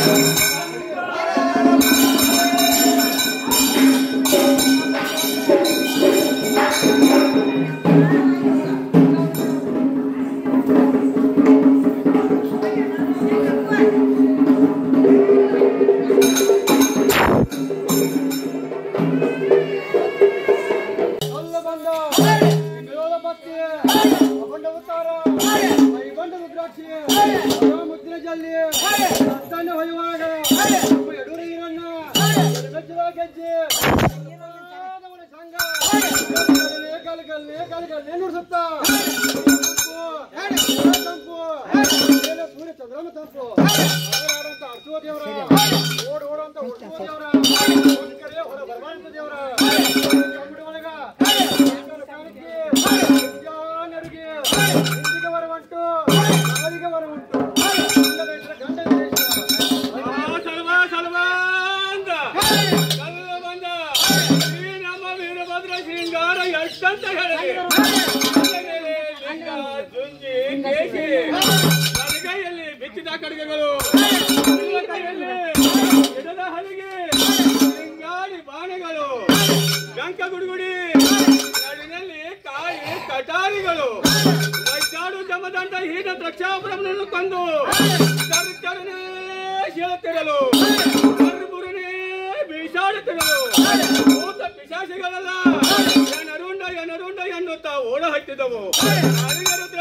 ಅಲ್ಲ ಬಂದ ವಿರೋಧ ಭಕ್ತಿ ಅಖಂಡ ಉತ್ತಾರ ವೈಗೊಂಡ ರುದ್ರಾಕ್ಷಿ ಮುದ್ದಿನ ಜಲ್ಲಿ ರಕ್ತಾಂಡ ಹೊಯ್ಯುವಾಗ ನಮ್ಮ ಎಡೂರು ಈರಣ್ಣ ಬೆಚ್ಚದ ಗೆಜ್ಜೆ ನಮ್ಮನೆ ಸಂಘ ಗಲ್ಗಲ್ಲೆ ಗಲ್ಗಲ್ಲೆ ಗಲ್ಗಲ್ಲೆ ನುಡಿಸುತ್ತ ತಂಪು ಮೇಲೆ ಸೂರ್ಯ ಚಂದ್ರನ ತಂಪು ಅವರಾದಂತ ಅರ್ಸುವ ದೇವರ ಓಡ್ ಓಡುವಂತ ಹುಟ್ಟುವ ದೇವರ ಕರೆ ಹೊರ ಬರಬಾರಂತ ದೇವರ ಕಂಬಡಿ ಒಳಗ ಗಂಗನ ಕಾಣಿಕೆ ನಡುಗೆ ಇಂದಿಗೆ ವರ ಉಂಟು ನಾಳಿಗೆ ವರ ಉಂಟು ಗಂಡನ ಹೆಸರು ಗಂಡನ ದೇಶ ಸಲ್ವ ಸಲ್ವ ಅಂತ ಸಲ್ವ ಬಂದ ಈ ನಮ್ಮ ವೀರಭದ್ರ ಶೃಂಗಾರ ಎಷ್ಟಂತ ಹೇಳಿದೆ ಮೇಲೆ ಲಿಂಗ ಜುಂಜಿ ಕೇಶಿ ಬಲಗೈಯಲ್ಲಿ ಬಿಚ್ಚಿದ ಕಡೆಗಳು ಕೈಯಲ್ಲಿ ಎಡದ ಹಲಿಗೆ ಶೃಂಗಾರಿ ಬಾಣಗಳು ಗಂಕ ಗುಡುಗುಡಿ ನಡಿನಲ್ಲಿ ಕಾಯಿ ಕಟಾರಿಗಳು ವೈಚಾಡು ಜಮದಂಡ ಹೀನ ದ್ರಕ್ಷಾಪುರವನ್ನು ಕೊಂದು ಸರ್ಕರನೇ ಹೇಳುತ್ತಿರಲು ಕರ್ಬುರನೇ ಬೀಸಾಡುತ್ತಿರಲು ಭೂತ ಪಿಶಾಚಿಗಳೆಲ್ಲ ಎನರುಂಡ ಎನರುಂಡ ಎನ್ನುತ್ತಾ ಓಡ ಹತ್ತಿದವು ಅರಿಗರುದ್ರ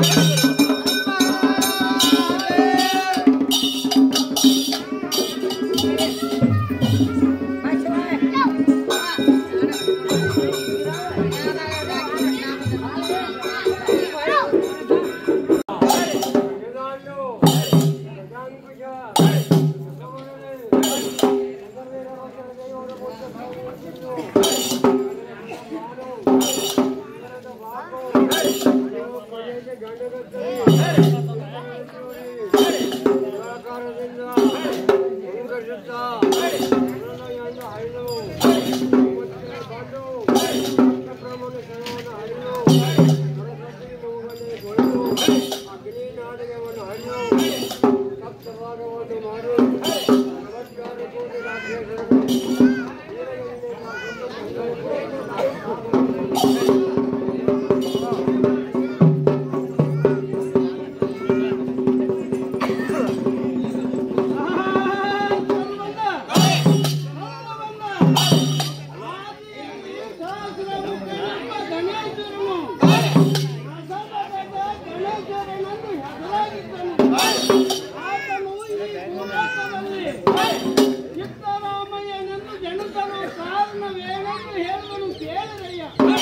ಸಿದ್ದರಾಮಯ್ಯನನ್ನು ಜನತನು ಕಾರಣವೇನೆಂದು ಹೇಳುವನು ಕೇಳರಯ್ಯ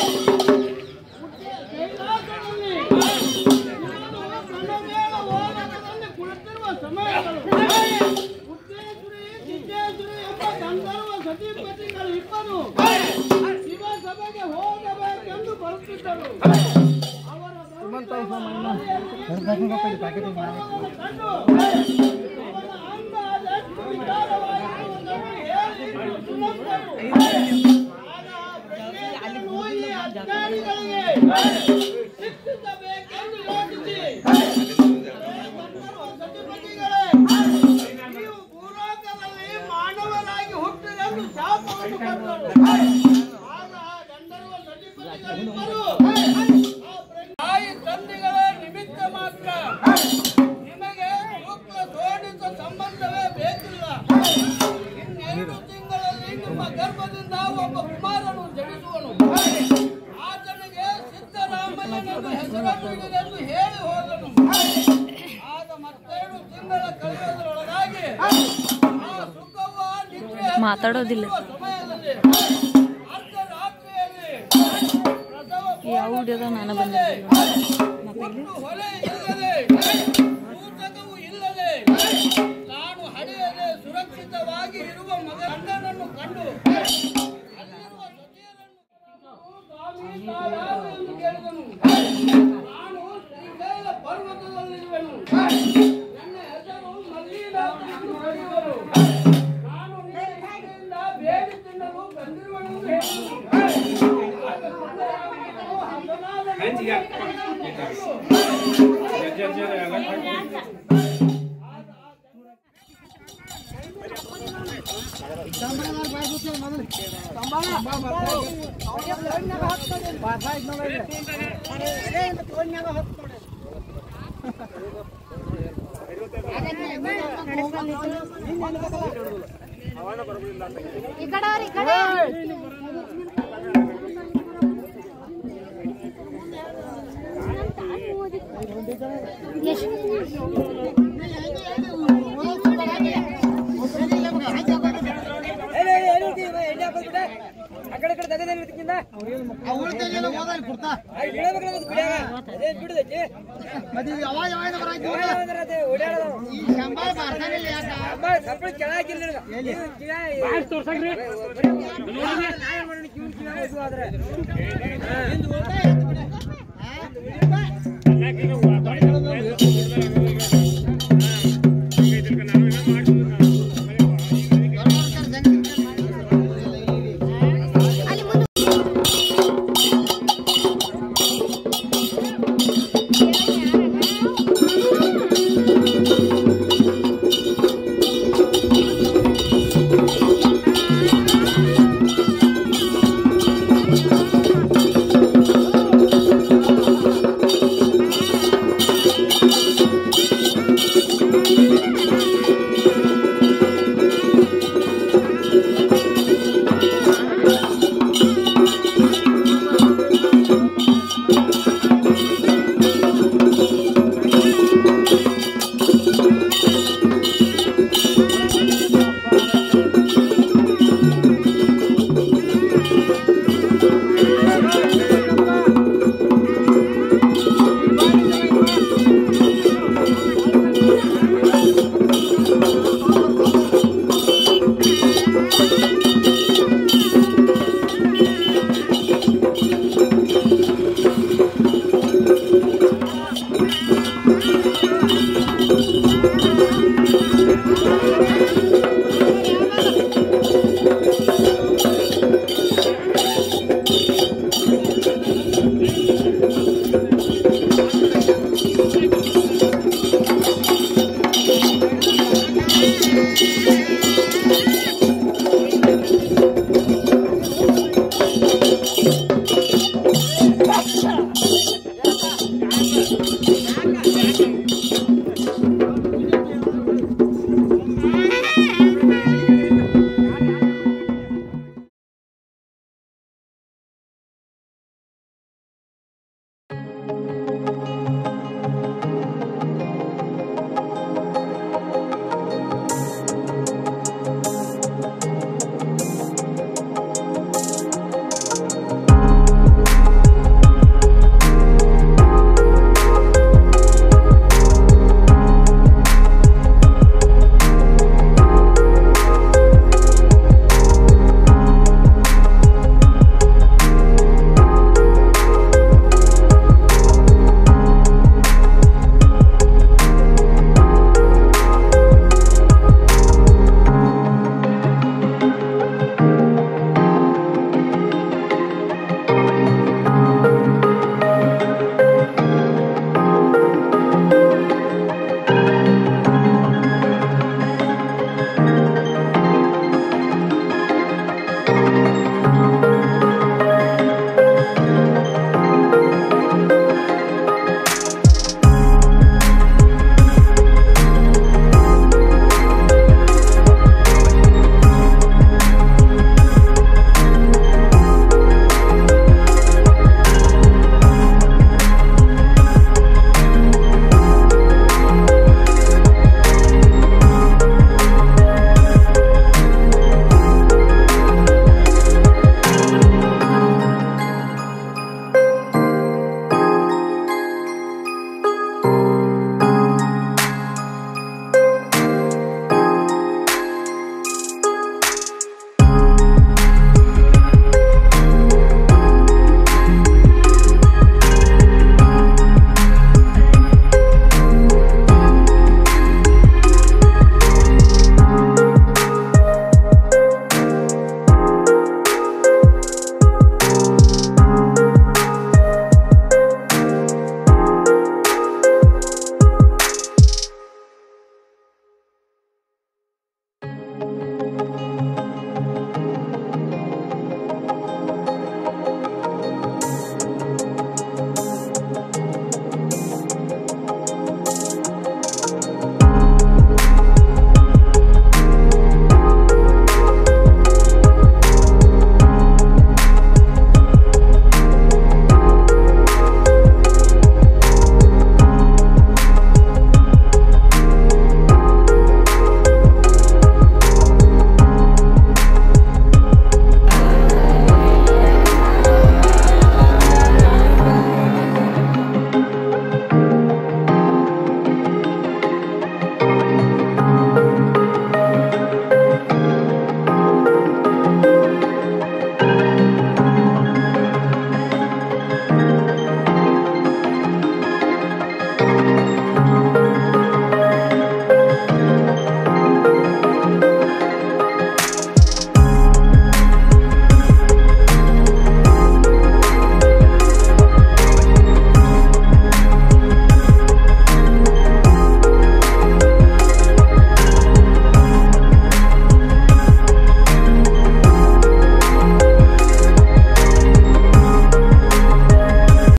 ಕೈಲಾಸದಲ್ಲಿ ನಾನು ಕಣವೇಳ ಹೋರಾಟದಲ್ಲಿ ಕುಳಿತಿರುವ ಸಮಯಗಳು ಉತ್ತೇಶ್ವರಿ ಸಿದ್ದೇಶ್ವರಿ ಎಂಬ ಗಂಧರ್ವ ಸತಿಪತಿಗಳು ಇಬ್ಬರು ಶಿವ ಸಭೆಗೆ ಹೋಗಬೇಕೆಂದು ಬರುತ್ತಿದ್ದರು ಅವರ ಕಂಡು ಅವರ ಅಂದಾಜು ವಿಚಾರವಾಗಿರುವುದನ್ನು ಹೇಳಿ ಸುಲಭರು. ಆಗ ಈ ಅಜ್ಞಾನಿಗಳಿಗೆ ಶಿಕ್ಷಿಸಬೇಕೆಂದು ಯೋಚಿಸಿ ಸತಿಪತಿಗಳೇ, ನೀವು ಭೂಲೋಕದಲ್ಲಿ ಮಾನವನಾಗಿ ಹುಟ್ಟಿದೆಂದು ಶಾಪವನ್ನು ಕೊಟ್ಟರು ಆಗ ಗಂಧರ್ವ ಸತಿಪತಿಗಳಿಬ್ಬರು ತಾಯಿ ತಂದೆಗಳ ನಿಮಿತ್ತ ಮಾತ್ರ ನಿಮಗೆ ಸೂಕ್ತ ತೋಡಿತ ಸಂಬಂಧವೇ ಬೇಕಿಲ್ಲ ಇನ್ನೆರಡು ತಿಂಗಳಲ್ಲಿ ನಿಮ್ಮ ಗರ್ಭದಿಂದ ಒಬ್ಬ ಕುಮಾರನು ಜನಿಸುವನು ಆತನಿಗೆ ಸಿದ್ದರಾಮಯ್ಯನೆಂದು ಹೆಸರನ್ನಿಡುವುದೆಂದು ಹೇಳಿ ಹೋದನು ಆಗ ಮತ್ತೆರಡು ತಿಂಗಳ ಕಳೆಯೋದ್ರೊಳಗಾಗಿ ಆ ಸುಖವ್ವ ನಿದ್ರೆ ಮಾತಾಡೋದಿಲ್ಲ. ಸಮಯದಲ್ಲಿ ಅರ್ಧರಾತ್ರಿಯಲ್ಲಿ ಪ್ರಸವ ಯಾವ ವಿಡಿಯೋದಾಗ ನಾನು ಬಂದಿಲ್ಲ ಒಂದು ಹೊಲೆ ಇಲ್ಲದೆ ಸೂಚಕವು ಇಲ್ಲದೆ ನಾನು ಹಡೆಯದೆ ಸುರಕ್ಷಿತವಾಗಿ ಇರುವ ಮಗ ಗಂಡನನ್ನು ಕಂಡು ಅಲ್ಲಿರುವ ಸತಿಯರನ್ನು ಸ್ವಾಮಿ ತಾವ್ಯಾರು ಎಂದು ಕೇಳಿದನು ನಾನು ಶ್ರೀಶೈಲ ಪರ್ವತದಲ್ಲಿರುವೆನು ನನ್ನ ಹೆಸರು ಮಲ್ಲಿನಾಥ ಎಂದು ಕರೆಯುವರು ನಾನು ನಿನ್ನೆಯಿಂದ ಬೇಡಿ ತಿನ್ನಲು ಬಂದಿರುವೆನೆಂದು ಹೇಳಿದನು ಆಗ ಸುಂದರಾಮಯ್ಯನು ಹಂಸನಾದನು ಈ ಕಡೆ ಅವ್ರಿ, ಈ ಕಡೆ ಎಲ್ಲ